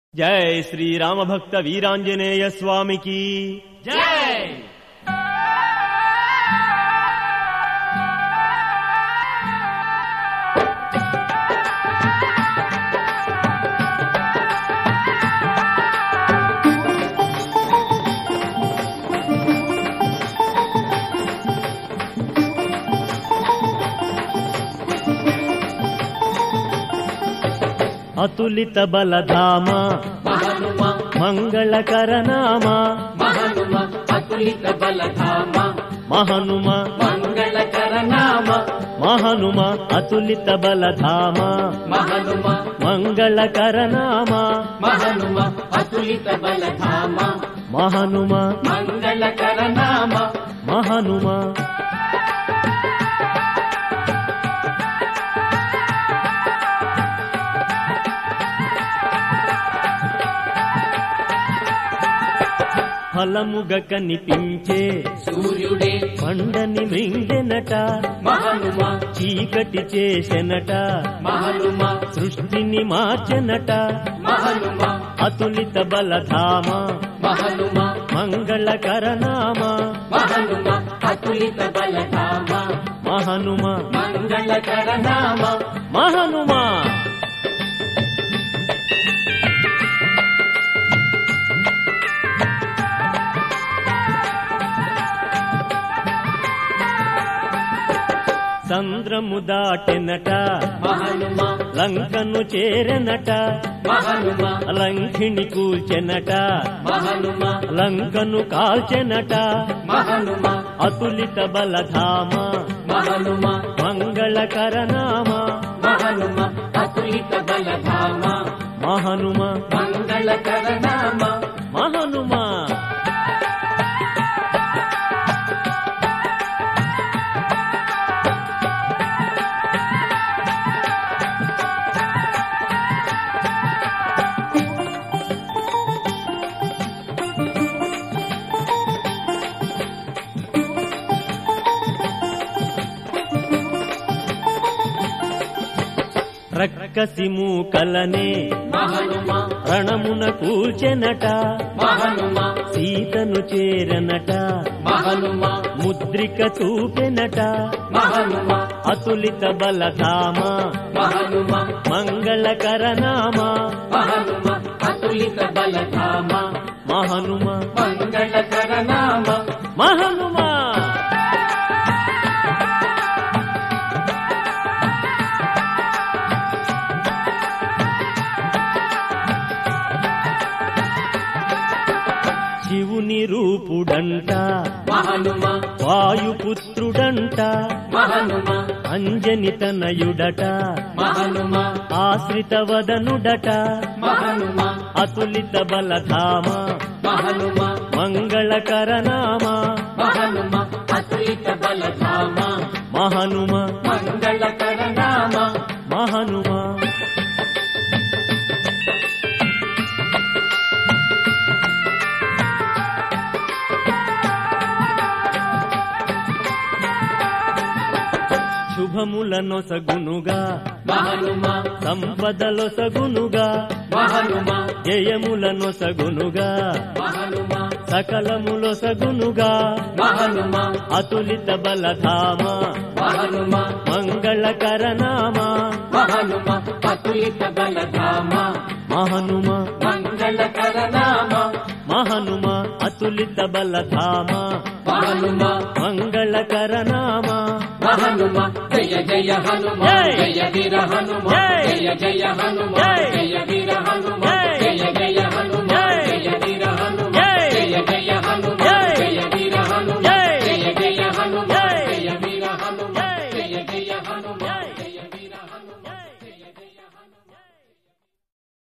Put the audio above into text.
జై శ్రీరామభక్త వీరాంజనేయ స్వామికి జై అతులిత బలధామ మహనుమ మంగళకర నామ మహనుమ అతులిత బలధామ మహనుమ మంగళకర నామ మహనుమ అతులిత బలధామ మహనుమ మంగళకర నామ మహనుమ అతులిత బలధామ మహనుమ మంగళకర నామ మహనుమ ఫలముగ కనిపించే సూర్యుడే పండని మృంగెనట మహనుమ చీకటి చేసెనట మహనుమ సృష్టిని మార్చెనట మహనుమ అతులిత బలధామ మహనుమ మంగళకర నామ మహనుమ అతులిత బలధామ మహనుమ మంగళకర నామ మహనుమ సంద్రము దాటెనట మహనుమ లంకను చేరెనట మహనుమ లంకిణి కూల్చెనట మహనుమ లంకను కాల్చెనట మహనుమ అతులిత బలధామ మహనుమ మంగళకర నామ మహనుమ అతులిత బలధామ మహనుమ మంగళకర నామ మహనుమ రక్కసి మూకలనే మహనుమ రణమున కూల్చెనట మహనుమ సీతను చేరనట మహనుమ ముద్రిక చూపెనట మహనుమ అతులిత బలధామ మహనుమ మంగళకర నామ మహనుమ అతులిత బలధామ మహనుమ మంగళకర నామ మహనుమ శివుని రూపుడంట మహనుమ వాయుపుత్రుడంట మహనుమ అంజని తనయుడట మహనుమ ఆశ్రిత వదనుడట మహనుమ అతులిత బలధామ మహనుమ మంగళకర నామ మహనుమ అతులిత బలధామ మహనుమ మంగళకర నామ మహనుమ శుభములనొసగునుగా మహనుమ సంపదలొసగునుగా మహనుమ జయములనొసగునుగా మహనుమ సకలములొసగునుగా మహనుమ అతులిత బలధామ మహనుమ మంగళకర నామ మహనుమ అతులిత బలధామ మహనుమ మంగళకర నామ మహనుమ అతులిత బలధామ మహనుమ మంగళకర నామ మహనుమ జయ జయ హనుమ జై. జయ వీర హనుమ జై. జయ జయ హనుమ జై. జయ వీర